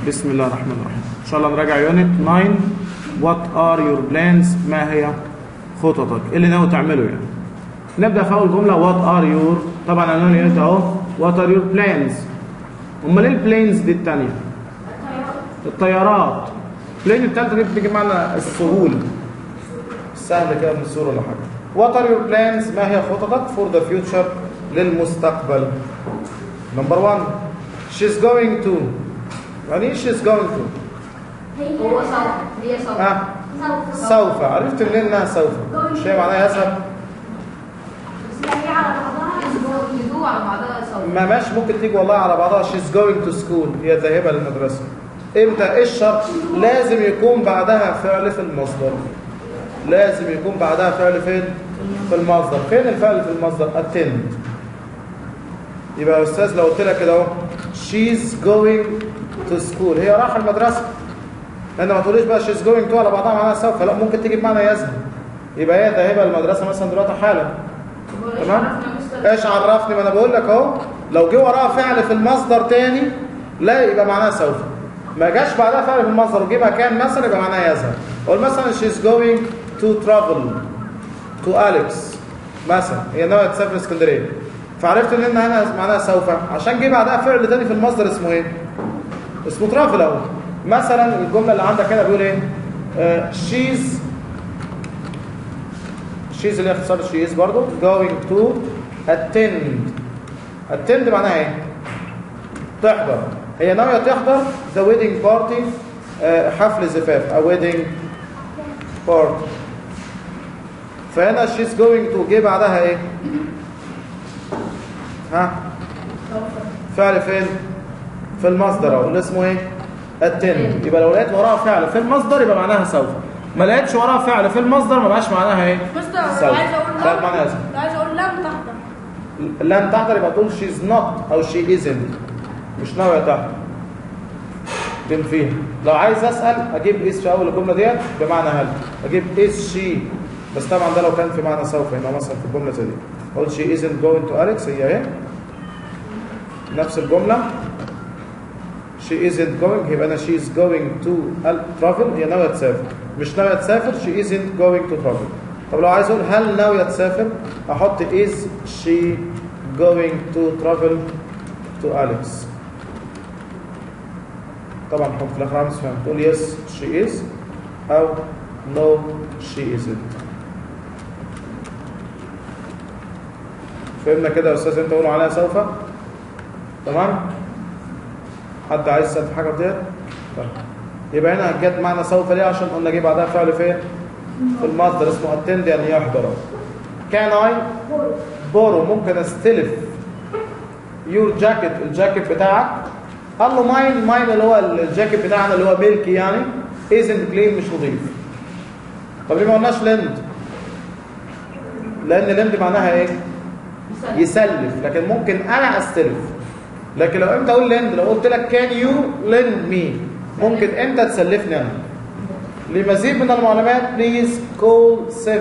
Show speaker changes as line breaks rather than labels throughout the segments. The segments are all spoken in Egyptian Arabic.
بسم الله الرحمن الرحيم ان شاء الله نراجع يونت 9 وات ار يور بلانز ما هي خططك ايه اللي ناوي تعمله يعني نبدا في اول جمله وات ار يور طبعا عنوان اليونت اهو وات ار يور بلانز امال ايه البلانز دي الثانيه الطيارات بلين الثالثه دي بتيجي معنى السهول سهل كده من السهول ولا حاجه وات ار يور بلانز ما هي خططك فور ذا فيوتشر للمستقبل نمبر 1 she's going to يعني ايه she's going to
هو سوف هي سوف
ها
سوف
سوف عرفت منين انها سوف مش هي معناها يذهب
بس هي على بعضها يدور على بعضها سوف
ما ماشي ممكن تيجي والله على بعضها she's going to school هي ذاهبه للمدرسه امتى ايه الشرط لازم يكون بعدها فعل في المصدر لازم يكون بعدها فعل فين في المصدر فين الفعل في المصدر attend يبقى يا استاذ لو قلت لك كده اهو she's going to school هي رايحه المدرسه لان ما تقوليش بقى she's going to على بعضها معناها سوف لا ممكن تيجي بمعنى يذهب يبقى هي ذاهبه للمدرسه مثلا دلوقتي حالا تمام ايش عرفني ما انا بقول لك اهو لو جه وراها فعل في المصدر تاني لا يبقى معناها سوف ما جاش بعدها فعل في المصدر وجه مكان مثلا يبقى معناها يذهب اقول مثلا she's going to travel to Alex مثلا هي ناويه تسافر اسكندريه فعرفت ان هنا معناها سوف عشان جه بعدها فعل تاني في المصدر اسمه ايه اسمه ترافل اهو مثلا الجمله اللي عندك هنا بيقول ايه آه she's she's اللي هي اختصار she is برضه going to attend attend معناها ايه تحضر هي ناويه تحضر the wedding party آه حفل زفاف a wedding party فهنا she's going to جه بعدها ايه ها فعل فين في المصدر اهو اللي اسمه ايه attend يبقى لو لقيت وراها فعل في المصدر يبقى معناها سوف ما لقيتش وراها فعل في المصدر ما بقاش معناها ايه
مستر
سوف.
عايز اقول
ده
لم
بمعنى يذهب.
عايز اقول لم تحضر
لن تحضر يبقى تقول she's not او she isn't مش ناويه تحضر تنفيها لو عايز اسال اجيب is في اول الجمله ديت بمعنى هل اجيب is she بس طبعا ده لو كان في معنى سوف هنا مثلا في الجمله زي دي اقول she isn't going to Alex هي اهي نفس الجمله she isn't going يبقى انا she is going to travel هي ناويه تسافر مش ناويه تسافر she isn't going to travel طب لو عايز اقول هل ناويه تسافر احط is she going to travel to Alex طبعا حط في الاخر عامل فهم تقول yes she is او no she isn't فهمنا كده يا استاذ انت قولوا عليها سوف تمام حد عايز يسال في حاجه ديت طيب. يبقى هنا جت معنى سوف ليه عشان قلنا جه بعدها فعل فين في المصدر اسمه attend يعني يحضر كان اي بورو ممكن استلف يور جاكيت الجاكيت بتاعك قال له ماين ماين اللي هو الجاكيت بتاعنا اللي هو ملكي يعني isn't كلين مش نظيف طب ليه ما قلناش لند لان لند معناها ايه يسلف لكن ممكن انا استلف لكن لو انت اقول لند لو قلت لك كان يو لند مي ممكن انت تسلفني انا لمزيد من المعلومات بليز كول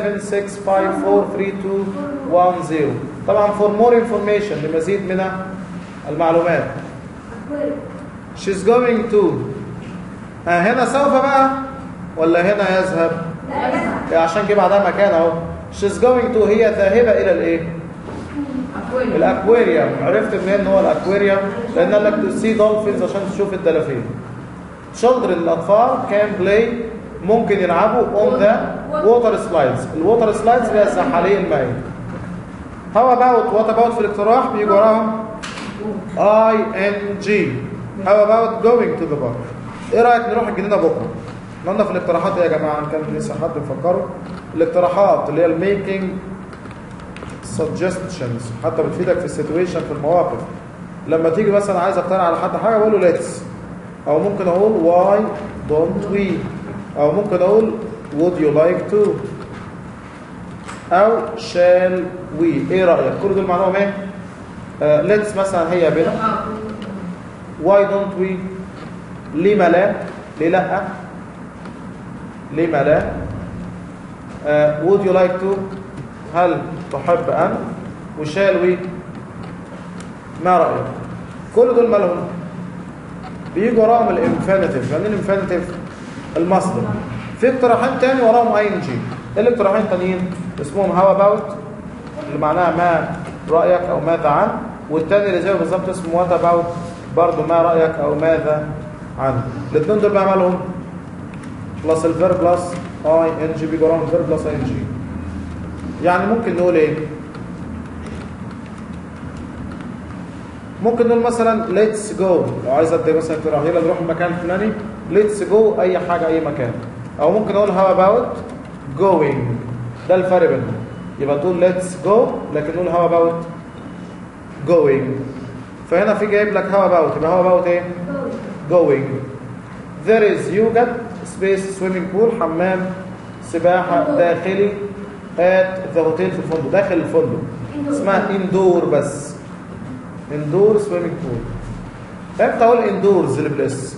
76543210 طبعا فور مور انفورميشن لمزيد من المعلومات she's going to ها هنا سوف بقى ولا هنا يذهب عشان كده بعدها مكان اهو she's going to هي ذاهبه الى الايه الاكواريوم عرفت منين ان هو الاكواريوم لان قال لك تو سي دولفينز عشان تشوف الدلافين children الاطفال كان بلاي ممكن يلعبوا اون ذا ووتر سلايدز الووتر سلايدز اللي هي الزحاليق المائيه هاو اباوت وات اباوت في الاقتراح بيجي وراهم اي ان جي هاو اباوت جوينج تو ذا بارك ايه رايك نروح الجنينه بكره قلنا في الاقتراحات إيه يا جماعه إن كان لسه حد مفكره الاقتراحات اللي هي الميكينج suggestions حتى بتفيدك في السيتويشن في المواقف لما تيجي مثلا عايز اقترح على حد حاجه بقول له ليتس او ممكن اقول why don't we او ممكن اقول would you like to او shall we ايه رايك كل دول معناهم ايه آه let's مثلا هي بنا why don't we لما لا ليه لا لما لا آه would you like to هل تحب أن وشال وي ما رأيك كل دول مالهم بيجي وراهم الانفينيتيف يعني ايه الانفينيتيف المصدر في اقتراحين تاني وراهم اي ان جي ايه الاقتراحين تانيين اسمهم هاو اباوت اللي معناها ما رايك او ماذا عن والتاني اللي زيه بالظبط اسمه وات اباوت برضه ما رايك او ماذا عن الاثنين دول بقى مالهم بلس الفيرب بلس اي ان جي بيجي وراهم الفيرب بلس اي ان جي يعني ممكن نقول ايه ممكن نقول مثلا ليتس جو لو عايز ادي مثلا اقتراح يلا نروح المكان الفلاني ليتس جو اي حاجه اي مكان او ممكن اقول هاو اباوت جوينج ده الفرق بينهم يبقى تقول ليتس جو لكن نقول هاو اباوت جوينج فهنا في جايب لك هاو اباوت يبقى هاو اباوت ايه going there is يوجد space swimming pool حمام سباحة داخلي at the hotel في الفندق داخل الفندق اسمها indoor بس indoor swimming pool امتى اقول indoors اللي بالاس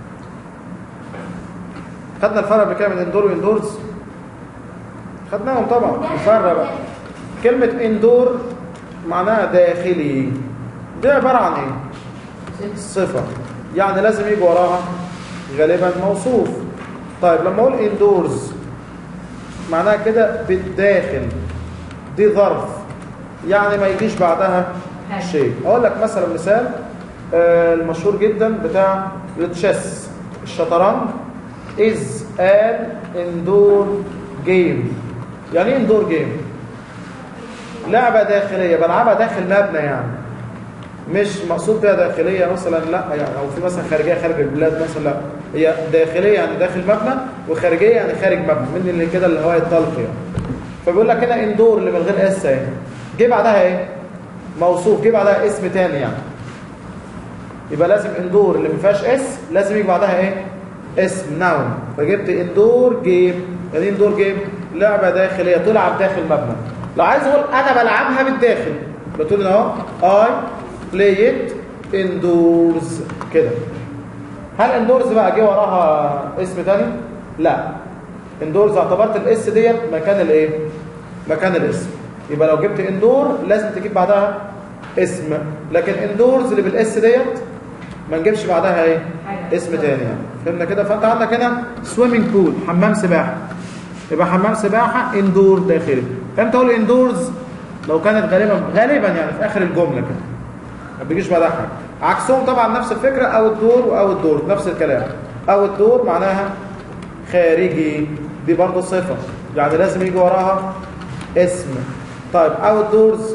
خدنا الفرق بكده من indoor واندورز خدناهم طبعا الفرق بقى كلمة indoor معناها داخلي دي عبارة عن ايه صفة يعني لازم يجي وراها غالبا موصوف طيب لما اقول اندورز معناها كده بالداخل دي ظرف يعني ما يجيش بعدها شيء اقول لك مثلا مثال آه، المشهور جدا بتاع التشيس الشطرنج is an indoor game يعني ايه indoor game لعبة داخلية بلعبها داخل مبنى يعني مش مقصود بها داخليه مثلا لا يعني او في مثلا خارجيه خارج البلاد مثلا لا هي داخليه يعني داخل مبنى وخارجيه يعني خارج مبنى من اللي كده الهواء الطلق يعني فبيقول لك هنا اندور اللي من غير اس اهي جه بعدها ايه موصوف جه بعدها اسم تاني يعني يبقى لازم اندور اللي ما فيهاش اس لازم يجي بعدها ايه اسم ناون فجبت اندور جيم يعني اندور جيم لعبه داخليه تلعب داخل مبنى لو عايز اقول انا بلعبها بالداخل بتقول اهو اي play it indoors كده هل اندورز بقى جه وراها اسم تاني لا اندورز اعتبرت الاس ديت مكان الايه مكان الاسم يبقى لو جبت اندور لازم تجيب بعدها اسم لكن اندورز اللي بالاس ديت ما نجيبش بعدها ايه اسم تاني يعني فهمنا كده فانت عندك هنا سويمنج بول حمام سباحه يبقى حمام سباحه اندور داخلي امتى اقول اندورز لو كانت غالبا غالبا يعني في اخر الجمله كده ما بيجيش بعدها حاجه عكسهم طبعا نفس الفكره او الدور واو الدور نفس الكلام او الدور معناها خارجي دي برضه صفه يعني لازم يجي وراها اسم طيب او الدورز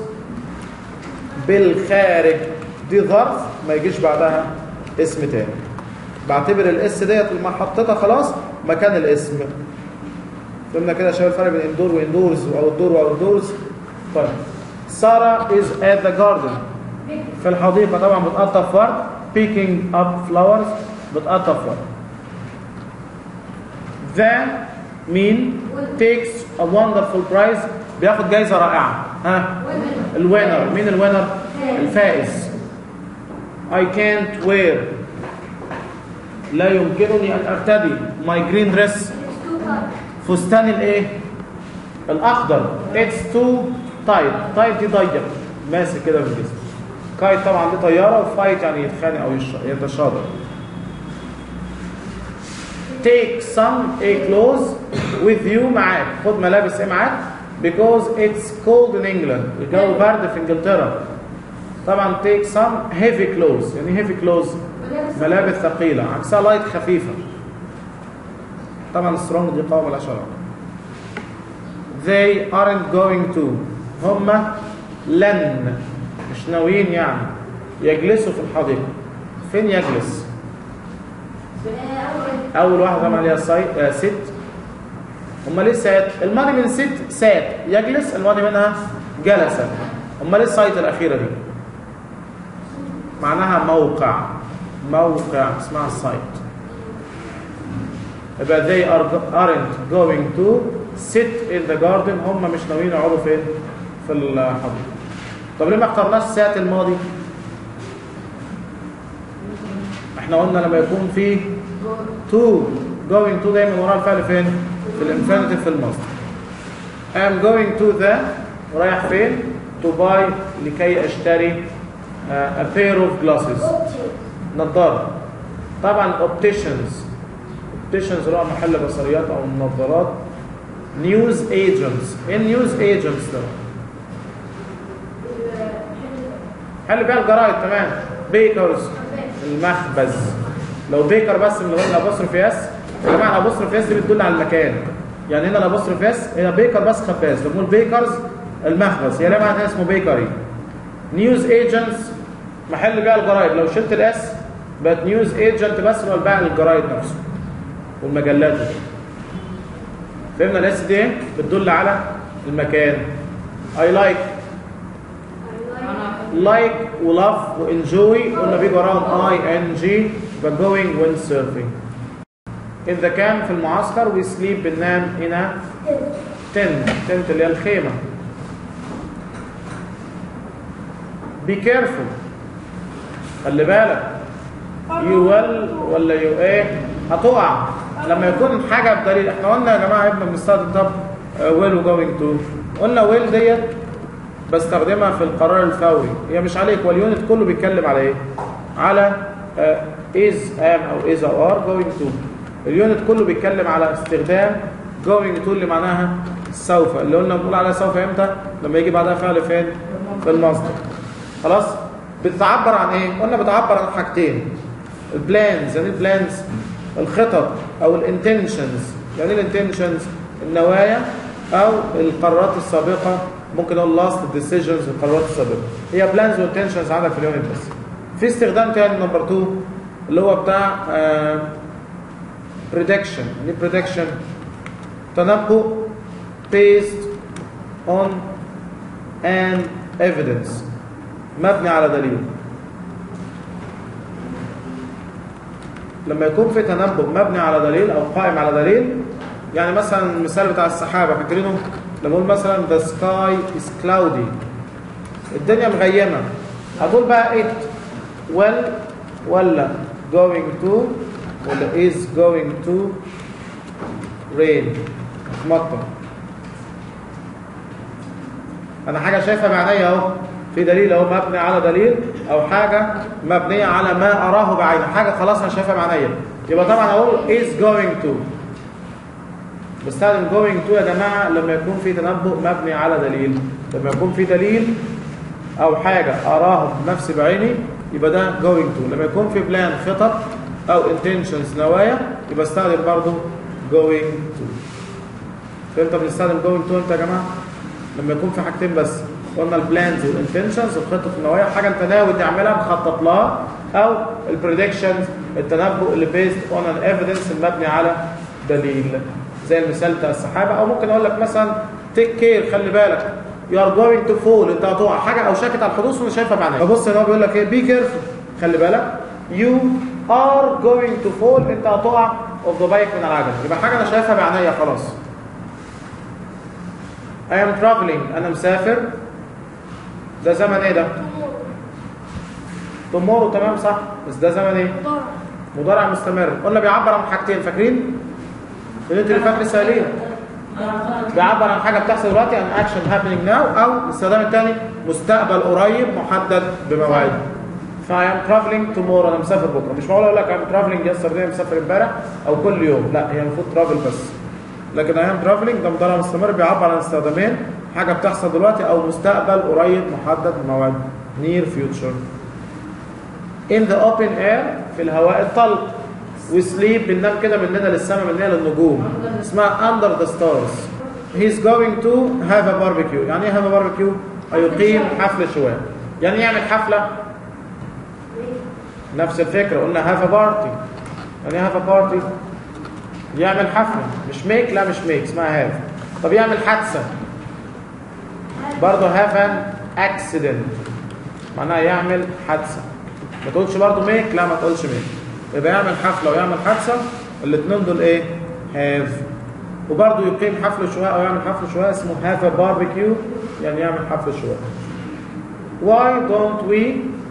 بالخارج دي ظرف ما يجيش بعدها اسم تاني بعتبر الاس ديت لما حطيتها خلاص مكان الاسم فهمنا كده يا شباب الفرق بين اندور واندورز او الدور واو الدورز طيب سارة is at the garden في الحديقة طبعا بتقطف ورد picking up flowers بتقطف ورد the مين takes a wonderful prize بياخد جايزة رائعة ها الوينر مين الوينر الفائز I can't wear لا يمكنني أن أرتدي my green dress فستان الايه الأخضر it's too tight tight دي ضيق ماسك كده في الجسم كايت طبعا دي طياره وفايت يعني يتخانق او يش- يتشاطر take some a clothes with you معاك خد ملابس ايه معاك because it's cold in England الجو برد في انجلترا طبعا take some heavy clothes يعني heavy clothes ملابس ثقيله عكسها لايت خفيفه طبعا strong دي قوة ملهاش علاقه they aren't going to هم لن مش ناويين يعني يجلسوا في الحديقة فين يجلس أول واحدة طبعا عليها ساي... آه ست هم ليه سات الماضي من ست سات يجلس الماضي منها جلس هم ليه السايت الأخيرة دي معناها موقع موقع اسمها السايت يبقى they are, aren't going to sit in the garden هم مش ناويين يقعدوا فين في الحديقة طب ليه ما اخترناش سات الماضي احنا قلنا لما يكون في to going to دايما وراء الفعل فين في الانفينيتيف في المصدر I'm going to the رايح فين to buy لكي اشتري uh, a pair of glasses نظارة طبعا اوبتيشنز اوبتيشنز اللي هو محل بصريات او النظارات نيوز ايجنتس ايه النيوز ايجنتس ده حل بيها الجرايد تمام بيكرز المخبز لو بيكر بس من غير الابوستروف اس يا جماعه الابوستروف اس دي بتدل على المكان يعني هنا الابوستروف اس هنا بيكر بس خباز لما نقول بيكرز المخبز يا جماعه ده اسمه بيكري نيوز ايجنتس محل بيع الجرايد لو شلت الاس بقت نيوز ايجنت بس هو بيع الجرايد نفسه والمجلات دي. فهمنا الاس دي إيه؟ بتدل على المكان اي لايك لايك ولاف وانجوي قلنا بيجي وراهم اي ان جي يبقى going when surfing اذا كان في المعسكر we sleep بننام هنا تنت تنت اللي هي الخيمه be careful خلي بالك you will ولا you ايه هتقع لما يكون حاجه بدليل احنا قلنا يا جماعه ابن بنستخدم طب will و going to قلنا will ديت بستخدمها في القرار الفوري هي مش عليك واليونت كله بيتكلم على ايه على آه، is am او is او are going to اليونت كله بيتكلم على استخدام going to اللي معناها سوف اللي قلنا بنقول عليها سوف امتى لما يجي بعدها فعل فين في المصدر خلاص بتعبر عن ايه قلنا بتعبر عن حاجتين البلانز يعني البلانز الخطط او الانتنشنز يعني ايه الانتنشنز النوايا او القرارات السابقه ممكن اقول لاست ديسيجنز القرارات السابقه هي بلانز وانتنشنز عندك في اليونت بس في استخدام تاني نمبر 2 اللي هو بتاع بريدكشن يعني بريدكشن تنبؤ based on an evidence مبني على دليل لما يكون في تنبؤ مبني على دليل او قائم على دليل يعني مثلا المثال بتاع السحابه فاكرينه لما اقول مثلا the sky is cloudy الدنيا مغيمه هتقول بقى it well ولا going to ولا is going to rain مطر انا حاجه شايفها بعينيا اهو في دليل اهو مبني على دليل او حاجه مبنيه على ما اراه بعيني حاجه خلاص انا شايفها بعينيا يبقى طبعا اقول is going to بستخدم going to يا جماعه لما يكون في تنبؤ مبني على دليل لما يكون في دليل او حاجه اراه بنفسي بعيني يبقى ده going to لما يكون في بلان خطط او intentions نوايا يبقى استخدم برضو going to فانت بنستخدم going to انت يا جماعه لما يكون في حاجتين بس قلنا البلانز والانتنشنز الخطط النوايا حاجه انت ناوي تعملها مخطط لها او البريدكشنز التنبؤ اللي بيزد اون ان ايفيدنس المبني على دليل زي المثال بتاع السحابه او ممكن اقول لك مثلا تيك كير خلي بالك يو ار جوينج تو فول انت هتقع حاجه او شاكت على الحدوث وانا شايفها بعينيا فبص هنا هو بيقول لك ايه بي كيرفول خلي بالك يو ار جوينج تو فول انت هتقع اوف ذا بايك من العجل يبقى حاجه انا شايفها بعينيا خلاص I am traveling انا مسافر ده زمن ايه ده tomorrow تمام صح بس ده زمن ايه مضارع مستمر قلنا بيعبر عن حاجتين فاكرين انت اللي فاكر سؤالين بيعبر عن حاجه بتحصل دلوقتي عن اكشن هابينج ناو او الاستخدام الثاني مستقبل قريب محدد بمواعيد فاي ام ترافلينج تومورو انا مسافر بكره مش معقول اقول لك اي ام ترافلينج يسترداي مسافر امبارح او كل يوم لا هي المفروض ترافل بس لكن اي ام ترافلينج ده مضارع مستمر بيعبر عن استخدامين حاجه بتحصل دلوقتي او مستقبل قريب محدد بموعد نير فيوتشر in the open air في الهواء الطلق وسليب بننام كده مننا للسماء مننا للنجوم اسمها under the stars he's going to have a barbecue يعني ايه have a barbecue هيقيم حفل شواء يعني ايه يعمل حفلة نفس الفكرة قلنا have a party يعني ايه have a party يعمل حفلة مش make لا مش make اسمها have طب يعمل حادثة برضه have an accident معناها يعمل حادثة ما تقولش برضه make لا ما تقولش make يبقى يعمل حفلة ويعمل حادثة الاثنين دول ايه have وبرضه يقيم حفل شواء او يعمل حفل شواء اسمه have a barbecue يعني يعمل حفل شواء why don't we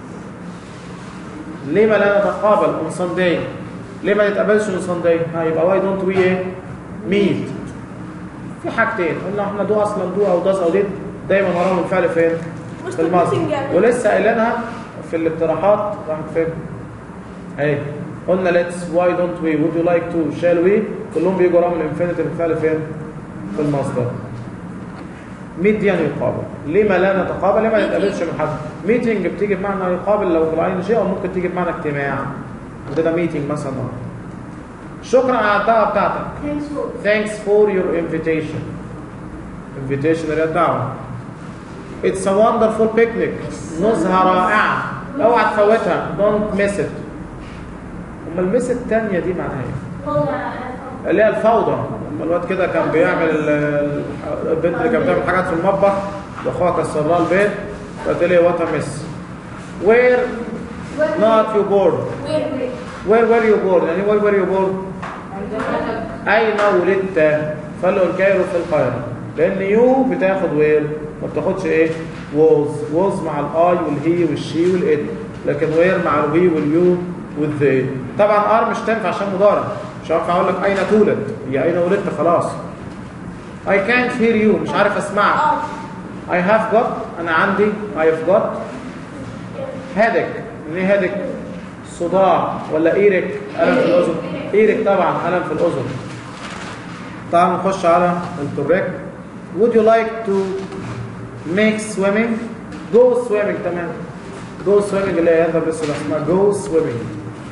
ليه ما لا نتقابل on Sunday ليه ما نتقابلش on Sunday ها يبقى why don't we ايه meet في حاجتين قلنا احنا دو اصلا دو او داز او ديد دايما وراهم الفعل فين في المصدر ولسه قايلينها في الاقتراحات راحت فين اهي قلنا let's why don't we would you like to shall we كلهم بيجوا وراهم الانفينيتيف الفعل فين في المصدر ميت دي يعني يقابل لما لا نتقابل لما ما نتقابلش من حد ميتنج بتيجي بمعنى يقابل لو في العين شيء او ممكن تيجي بمعنى اجتماع وده ده ميتنج مثلا شكرا على الدعوه بتاعتك thanks for your invitation invitation اللي هي الدعوه it's a wonderful picnic نزهه رائعه اوعى تفوتها don't miss it امال المس الثانيه دي معناها ايه اللي هي الفوضى لما الواد كده كان بيعمل ال- ال- البنت اللي كانت بتعمل حاجات في المطبخ واخوها كسر لها البيت فقلت لي وات مس وير نوت يو بورد وير وير يو بورد يعني وير وير يو بورد اين ولدت فقال له الكايرو في القاهره لان يو بتاخد وير ما بتاخدش ايه ووز ووز مع الاي والهي والشي والات لكن وير مع الوي واليو والذي طبعا ار مش تنفع عشان مضارع مش هينفع اقول لك اين تولد هي اين ولدت خلاص I can't hear you مش عارف اسمعك I have got انا عندي I have got headache من ايه headache صداع ولا ايرك الم في الاذن ايرك طبعا الم في الاذن تعالوا نخش على الكوريكت would you like to make swimming go swimming تمام go swimming اللي هي هذا بس اللي اسمها go swimming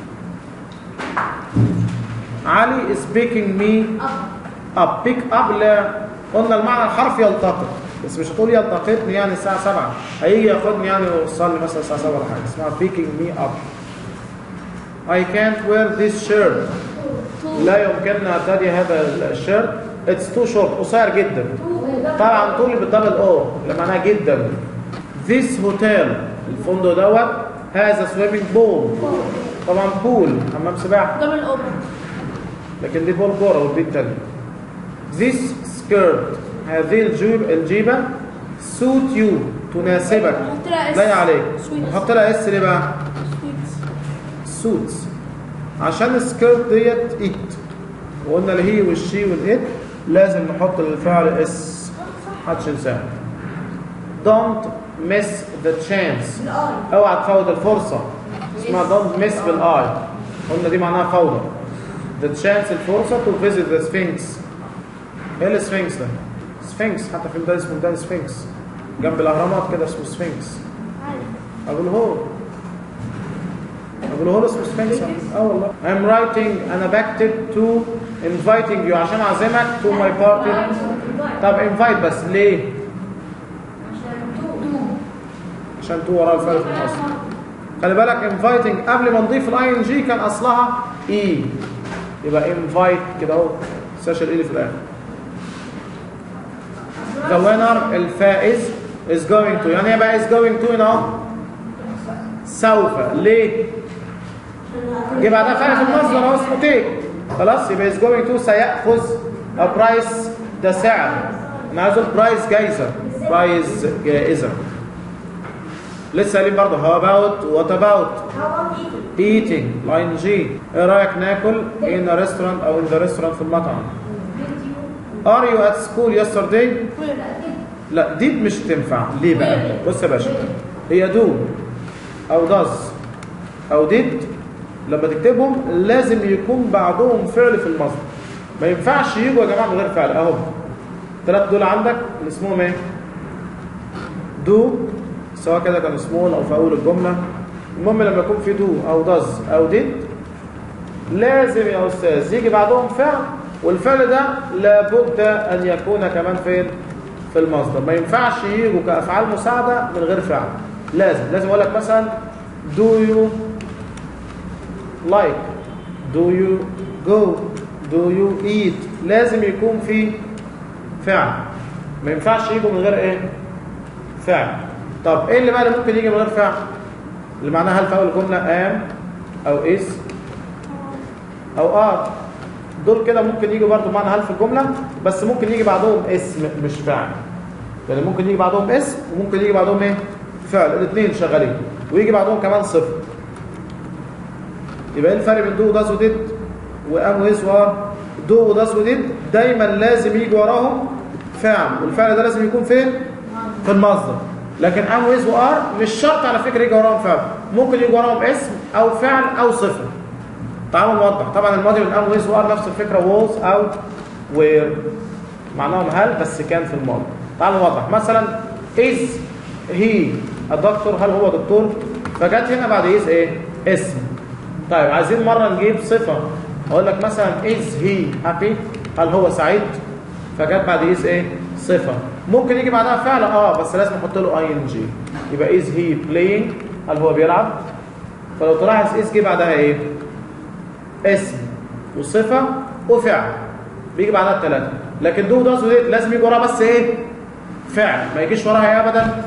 علي is picking me up pick up اللي قلنا المعنى الحرفي يلتقط بس مش هتقول يلتقطني يعني الساعة 7 هيجي ياخدني يعني ويوصلني مثلا الساعة 7 ولا حاجة اسمها picking me up I can't wear this shirt لا يمكننا ارتدي هذا الشيرت it's too short قصير جدا طبعا طولي بالدبل او اللي معناها جدا this hotel الفندق دوت has a swimming pool طبعا بول حمام سباحه
دبل اوبن
لكن دي بول كوره والبي التاني this skirt هذه الجيب الجيبه suit you تناسبك
حط لها اس.
لا عليك
Sweet.
نحط لها اس ليه بقى suits عشان السكيرت ديت ات وقلنا الهي والشي والات لازم نحط للفعل اس محدش ينساها don't miss the chance اوعى تفوت الفرصة اسمها don't miss بالاي قلنا دي معناها فوضى the chance الفرصة to visit the sphinx ايه السفنكس ده؟ سفنكس حتى في ميدان اسمه ميدان سفنكس جنب الاهرامات كده اسمه سفنكس ابو الهول ابو الهول اسمه سفنكس اه والله I'm writing انا بكتب to inviting you عشان اعزمك to my party طب invite بس ليه؟ عشان تو وراه الفعل في الاصل خلي بالك inviting قبل ما نضيف الاي ان جي كان اصلها اي يبقى invite كده اهو ما تنساش الاي في الاخر the winner الفائز is going to يعني ايه بقى is going to هنا اهو سوف ليه؟ جه بعدها فعل في المصدر اهو اسمه تيك خلاص يبقى is going to سيأخذ a price ده سعر انا عايز اقول برايز جايزه برايز جائزه لسه قايلين برضه how about what about eating لاين جي ايه رايك ناكل in a restaurant او in the restaurant في المطعم are you at school yesterday لا دي مش تنفع ليه بقى بص يا باشا هي دو او does او did لما تكتبهم لازم يكون بعدهم فعل في المصدر ما ينفعش يجوا يا جماعه من غير فعل اهو الثلاث دول عندك اللي اسمهم ايه دو سواء كده كان سمول او في اول الجمله المهم لما يكون في دو او داز او ديد لازم يا استاذ يجي بعدهم فعل والفعل ده لابد ان يكون كمان فين في المصدر ما ينفعش يجوا كافعال مساعده من غير فعل لازم لازم اقول لك مثلا do you like do you go do you eat لازم يكون في فعل ما ينفعش يجوا من غير ايه فعل طب ايه اللي بقى اللي ممكن يجي من غير فعل اللي معناها هل في اول الجمله am او is او are دول كده ممكن يجوا برضو معنى هل في الجمله بس ممكن يجي بعدهم اسم مش فعل يعني ممكن يجي بعدهم اسم وممكن يجي بعدهم ايه فعل الاثنين شغالين ويجي بعدهم كمان صفر يبقى ايه الفرق بين دو وداز وديد وام ويز وار دو وداز وديد دايما لازم يجي وراهم فعل والفعل ده لازم يكون فين في المصدر لكن ام ويز وار مش شرط على فكره يجي وراهم فعل ممكن يجي وراهم اسم او فعل او صفه تعالوا نوضح طبعا الماضي من ام ويز وار نفس الفكره was او were معناهم هل بس كان في الماضي تعالوا نوضح مثلا is he a doctor هل هو دكتور فجت هنا بعد is ايه اسم طيب عايزين مره نجيب صفه اقول لك مثلا is he happy هل هو سعيد فجت بعد is ايه صفه ممكن يجي بعدها فعل اه بس لازم نحط له اي ان جي يبقى is he playing هل هو بيلعب فلو تلاحظ is جه بعدها ايه اسم وصفه وفعل بيجي بعدها الثلاثه لكن دو داز وديت لازم يجي وراها بس ايه فعل ما يجيش وراها ايه ابدا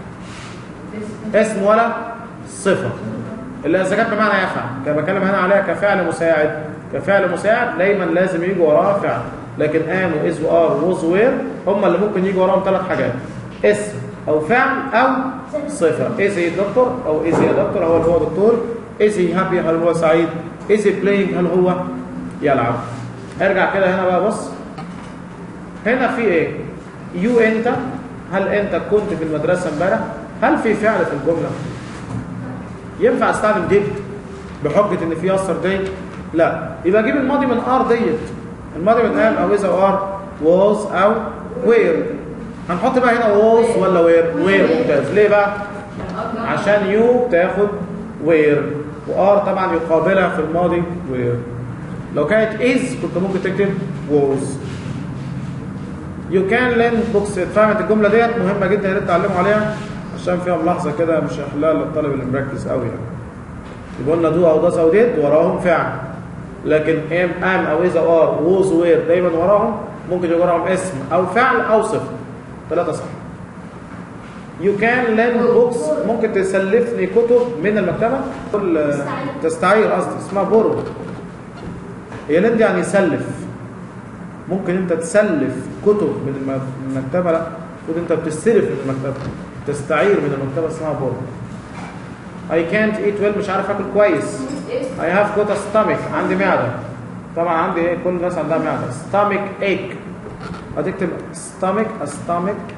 اسم ولا صفه اللي اذا كانت بمعنى يفعل كان بتكلم هنا عليها كفعل مساعد كفعل مساعد دايما لازم يجي وراها فعل لكن ان واز وار ووز وير هم اللي ممكن يجي وراهم ثلاث حاجات اسم او فعل او صفه از هي دكتور او از هي دكتور هو هو دكتور از هي هابي هل هو سعيد از هي بلاينج هل هو يلعب ارجع كده هنا بقى بص هنا في ايه يو انت هل انت كنت في المدرسه امبارح هل في فعل في الجمله ينفع استخدم ديد بحجه ان في اثر ديت لا يبقى اجيب الماضي من ار ديت الماضي من ام او از او ار was او where هنحط بقى هنا was ولا where where ممتاز ليه بقى عشان يو بتاخد where وار طبعا يقابلها في الماضي where لو كانت is كنت ممكن تكتب was you can learn books اتفهمت الجمله ديت مهمه جدا يا ريت تعلموا عليها عشان فيها ملاحظه كده مش هحلها للطالب اللي مركز قوي يعني يبقى لنا دو او داز او ديت وراهم فعل لكن ام ام او اذا ار ووز وير دايما وراهم ممكن يجي وراهم اسم او فعل او صفه ثلاثه صح يو كان لين بوكس ممكن تسلفني كتب من المكتبه كل تستعير قصدي اسمها بورو هي لين دي يعني يسلف ممكن انت تسلف كتب من الم- المكتبه لا المفروض انت بتستلف من المكتبه تستعير من المكتبه اسمها بورو I can't eat well مش عارف اكل كويس I have got a stomach عندي معدة طبعا عندي ايه كل الناس عندها معدة stomach ache هتكتب stomach a stomach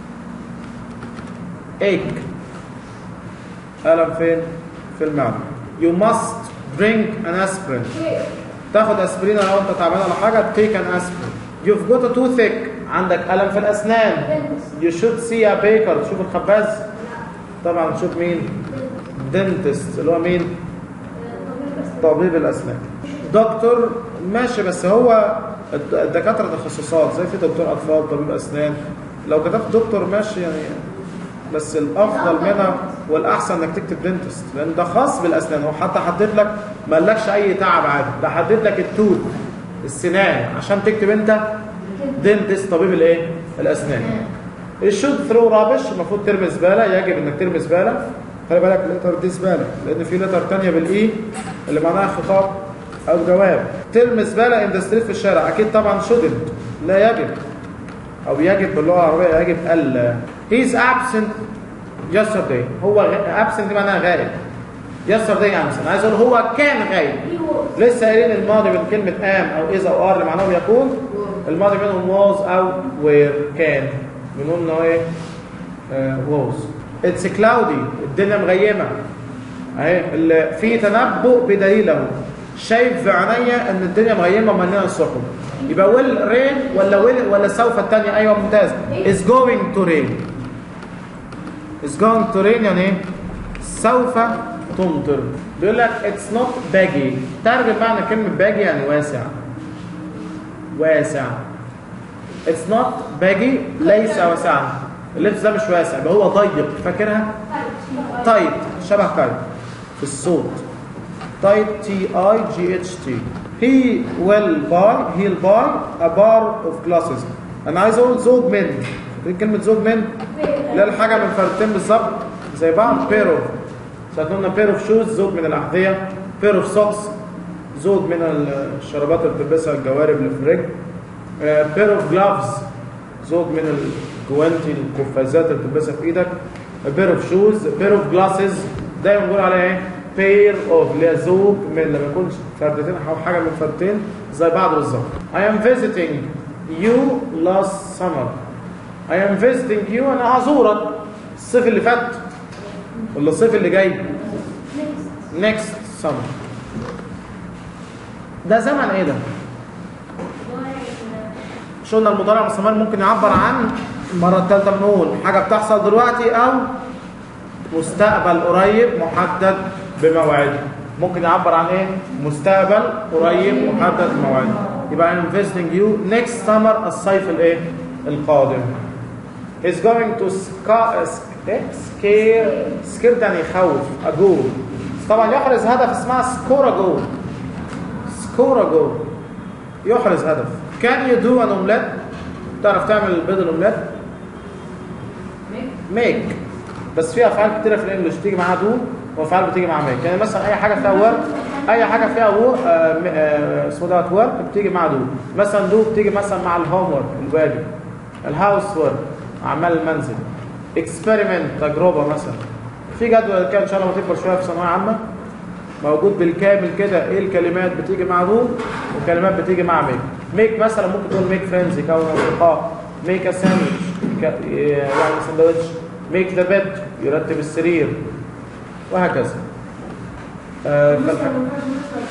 ache ألم فين؟ في المعدة You must drink an aspirin تاخد اسبرين لو انت تعبان ولا حاجة take an aspirin You've got a toothache عندك ألم في الأسنان You should see a baker تشوف الخباز طبعا تشوف مين dentist اللي هو مين طبيب الاسنان دكتور ماشي بس هو الد- الدكاتره تخصصات زي في دكتور اطفال طبيب اسنان لو كتبت دكتور ماشي يعني بس الافضل منها والاحسن انك تكتب دنتست لان ده خاص بالاسنان هو حتى حدد لك ما قالكش اي تعب عادي ده حدد لك التوت السنان عشان تكتب انت دنتست طبيب الايه الاسنان الشود ثرو رابش المفروض ترمي زباله يجب انك ترمي زباله خلي بالك اللتر دي زباله لان في لتر تانية بالاي اللي معناها خطاب او جواب ترمي زباله ان ستريت في الشارع اكيد طبعا شودنت لا يجب او يجب باللغه العربيه يجب الا هيز absent yesterday هو غ... absent دي معناها غائب yesterday امس انا عايز اقول هو كان غايب لسه قايلين الماضي من كلمه ام او اذا او ار اللي معناهم يكون الماضي منهم was او were كان بنقول ان هو ايه آه was it's cloudy الدنيا مغيمه اهي اللي في تنبؤ بدليله شايف في عينيا ان الدنيا مغيمه ومليانه السحب يبقى ويل رين ولا ويل ولا سوف الثانيه ايوه ممتاز is going to rain is going to rain يعني ايه سوف تمطر بيقول لك it's not baggy ترجم معنى كلمه baggy يعني واسع واسع it's not baggy ليس واسعا اللبس ده مش واسع يبقى هو ضيق فاكرها تايت شبه تايت في الصوت تايت تي اي جي اتش تي he will buy he'll buy a bar of glasses انا عايز اقول زوج من فاكرين كلمه زوج من لا الحاجه من فردتين بالظبط زي بعض pair of سألنا pair of shoes زوج من الاحذيه pair of socks زوج من الشرابات اللي بتلبسها الجوارب اللي في الرجل آه، pair of gloves زوج من الجوانتي القفازات اللي بتلبسها في ايدك a pair of shoes a pair of glasses دايما بنقول عليها ايه pair of اللي هي زوج من لما يكون فردتين او حاجه من فردتين زي بعض بالظبط I am visiting you last summer I am visiting you انا هزورك الصيف اللي فات ولا الصيف اللي جاي next summer ده زمن ايه ده مش قلنا المضارع المستمر ممكن يعبر عن المره الثالثه بنقول حاجه بتحصل دلوقتي او مستقبل قريب محدد بموعده ممكن يعبر عن ايه مستقبل قريب محدد بموعده يبقى I'm visiting you next summer الصيف الايه القادم He's going to sca- إيه؟ scare scare يعني يخوف a goal طبعا يحرز هدف اسمها score a goal score a goal يحرز هدف Can you do an omelette تعرف تعمل البيض الاومليت ميك بس في افعال كتيره في الانجليش بتيجي معاها دو وافعال بتيجي معاها ميك يعني مثلا اي حاجه فيها ورك اي حاجه فيها و آه، م- آه، اسمه دوت ورك بتيجي مع دو مثلا دو بتيجي مثلا مع الهوم ورك الواجب الهاوس ورك اعمال المنزل اكسبيرمنت تجربه مثلا في جدول كده ان شاء الله لما تكبر شويه في ثانويه عامه موجود بالكامل كده ايه الكلمات بتيجي مع دو وكلمات بتيجي مع ميك ميك مثلا ممكن تقول ميك فريندز يكون اصدقاء ميك ا ساندويتش يعني ساندويتش ميك ذا بيد يرتب السرير وهكذا آه فالح-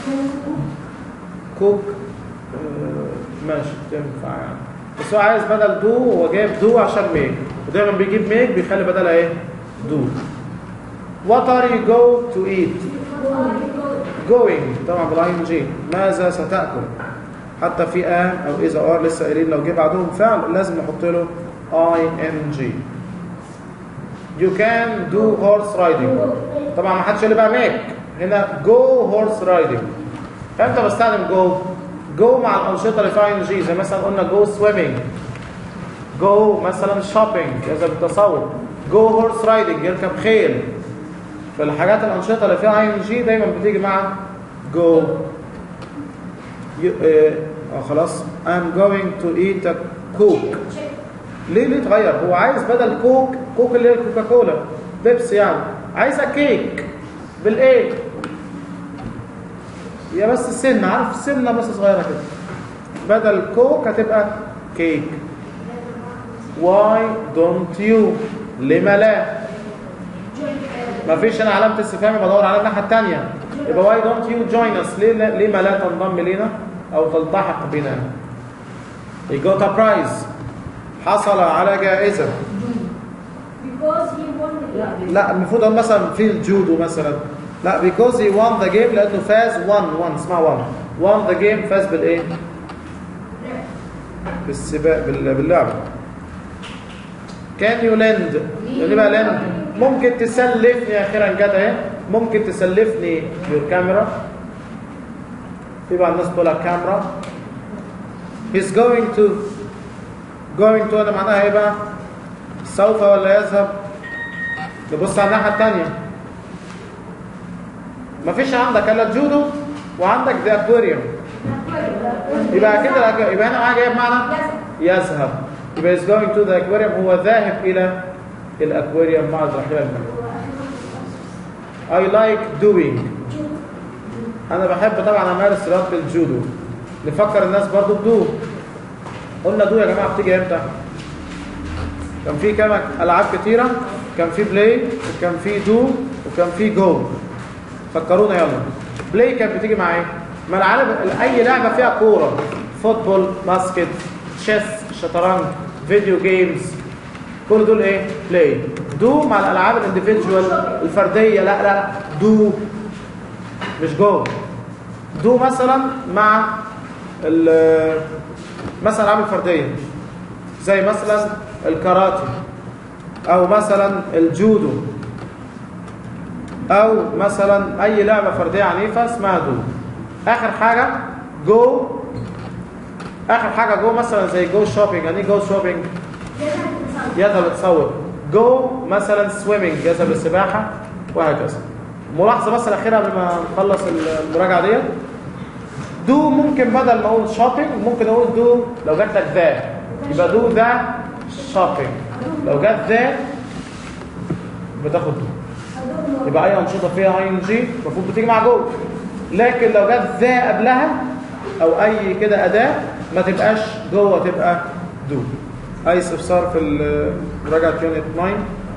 كوك آه ماشي تنفع يعني بس هو عايز بدل دو هو جايب دو عشان ميك ودايما بيجيب ميك بيخلي بدلها ايه دو What are you go to eat? going طبعا بالاي ان جي ماذا ستاكل حتى في ام او اذا ار لسه قايلين لو جه بعدهم فعل لازم نحط له اي ان جي You can do horse riding طبعا ما حدش اللي بقى ميك هنا go horse riding امتى بستخدم go go مع الانشطه اللي فيها ان جي زي مثلا قلنا go swimming go مثلا shopping اذا بالتصور go horse riding يركب خيل فالحاجات الانشطه اللي فيها اي ان جي دايما بتيجي مع go ي- اه آه، خلاص I'm going to eat a coke ليه ليه اتغير هو عايز بدل كوك كوك اللي هي الكوكاكولا بيبسي يعني عايزه كيك بالايه يا بس السنه عارف سنه بس صغيره كده بدل كوك هتبقى كيك why don't you لما لا ما فيش هنا علامه استفهام بدور على الناحيه الثانيه يبقى why don't you join us ليه لا- ليه ما لا تنضم لينا او تلتحق بنا he got a prize حصل على جائزه
Because he won
لا المفروض اقول مثلا في الجودو مثلا لا because he won the game لانه فاز won won اسمها won won the game فاز بالايه بالسباق بال- باللعبه can you lend يعني بقى lend ممكن تسلفني اخيرا جت اهي ممكن تسلفني your camera في بعض الناس تقول لك كاميرا he's going to going to ده معناها ايه بقى سوف ولا يذهب نبص على الناحيه الثانيه مفيش عندك الا الجودو وعندك ذا اكواريوم يبقى كده الأك- يبقى هنا معايا جايب معنى يذهب يبقى is going to the aquarium هو ذاهب الى الاكواريوم مع الرحله المائية I like doing انا بحب طبعا امارس رياضه الجودو نفكر الناس برضو بدو قلنا دو يا جماعه بتيجي امتى كان في كام العاب كتيره كان في بلاي وكان في دو وكان في جو فكرونا يلا بلاي كانت بتيجي مع ايه ما العاب اي لعبه فيها كوره فوتبول باسكت تشيس شطرنج فيديو جيمز كل دول ايه بلاي دو مع الالعاب الانديفيدوال الفرديه لا لا لا دو مش جو دو مثلا مع ال- مثلا الالعاب الفرديه زي مثلا الكاراتي او مثلا الجودو او مثلا اي لعبه فرديه عنيفه اسمها دو اخر حاجه جو اخر حاجه جو مثلا زي جو شوبينج يعني جو شوبينج يذهب يتصور جو مثلا سويمنج يذهب للسباحه وهكذا ملاحظه بس الاخيره قبل ما نخلص المراجعه ديت دو ممكن بدل ما اقول شوبينج ممكن اقول دو لو جات لك ذا يبقى دو ذا شوبينج لو جت ذا بتاخد دو يبقى اي انشطه فيها اي ان جي المفروض بتيجي مع جو لكن لو جت ذا قبلها او اي كده اداه ما تبقاش جوه تبقى دو اي استفسار في ال- مراجعه يونت 9